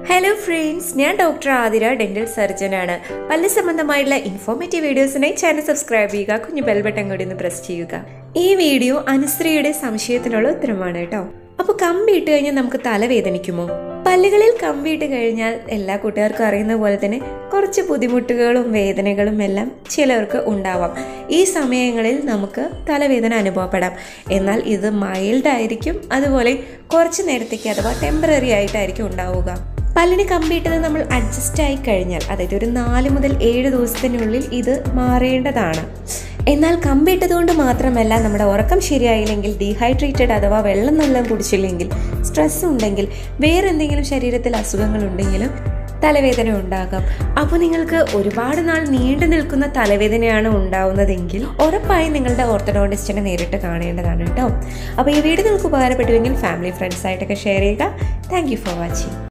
hello friends ഞാൻ doctor Athira dental സർജനാണ് പല്ല് സംബന്ധമായിട്ടുള്ള ഇൻഫോർമേറ്റീവ് വീഡിയോസിനായി ചാനൽ സബ്സ്ക്രൈബ് ചെയ്യുക കുഞ്ഞു ബെൽ ബട്ടൺ കൂടി ഒന്ന് പ്രസ് ചെയ്യുക ഈ വീഡിയോ അനുശ്രീയുടെ സംശയത്തിനുള്ള ഉത്തരമാണ് കേട്ടോ അപ്പോൾ കമ്പി ഇട്ട് കഴിഞ്ഞാൽ നമുക്ക് തലവേദനിക്കുമോ പല്ലുകളിൽ കമ്പി ഇട്ട് കഴിഞ്ഞാൽ എല്ലാ കൂട്ടുകാർക്കും അറിയുന്ന പോലെ തന്നെ കുറച്ച് ബുദ്ധിമുട്ടുകളും വേദനകളും എല്ലാം ചിലർക്ക് ഉണ്ടാവാം ഈ സമയങ്ങളിൽ നമുക്ക് തലവേദന അനുഭവപ്പെടാം എന്നാൽ ഇത് മൈൽഡ് ആയിരിക്കും അതുപോലെ കുറച്ച് നേരത്തേക്ക് അഥവാ ടെമ്പററി ആയിട്ടായിരിക്കും ഉണ്ടാവുക പല്ലിന് കമ്പിയിട്ടത് നമ്മൾ അഡ്ജസ്റ്റ് ആയി കഴിഞ്ഞാൽ അതായത് ഒരു നാല് മുതൽ ഏഴ് ദിവസത്തിനുള്ളിൽ ഇത് മാറേണ്ടതാണ് എന്നാൽ കമ്പിയിട്ടത് കൊണ്ട് മാത്രമല്ല നമ്മുടെ ഉറക്കം ശരിയായില്ലെങ്കിൽ ഡീഹൈഡ്രേറ്റഡ് അഥവാ വെള്ളം നല്ല കുടിച്ചില്ലെങ്കിൽ സ്ട്രെസ് ഉണ്ടെങ്കിൽ വേറെ എന്തെങ്കിലും ശരീരത്തിൽ അസുഖങ്ങൾ ഉണ്ടെങ്കിലും തലവേദന ഉണ്ടാകാം അപ്പോൾ നിങ്ങൾക്ക് ഒരുപാട് നാൾ നീണ്ടു നിൽക്കുന്ന തലവേദനയാണ് ഉണ്ടാവുന്നതെങ്കിൽ ഉറപ്പായും നിങ്ങളുടെ ഓർത്തഡോണ്ടിസ്റ്റിനെ നേരിട്ട് കാണേണ്ടതാണ് കേട്ടോ അപ്പോൾ ഈ വീഡിയോ നിങ്ങൾക്ക് ഉപകാരപ്പെട്ടുവെങ്കിൽ ഫാമിലി ഫ്രണ്ട്സായിട്ടൊക്കെ ഷെയർ ചെയ്യുക താങ്ക് യു ഫോർ വാച്ചിങ്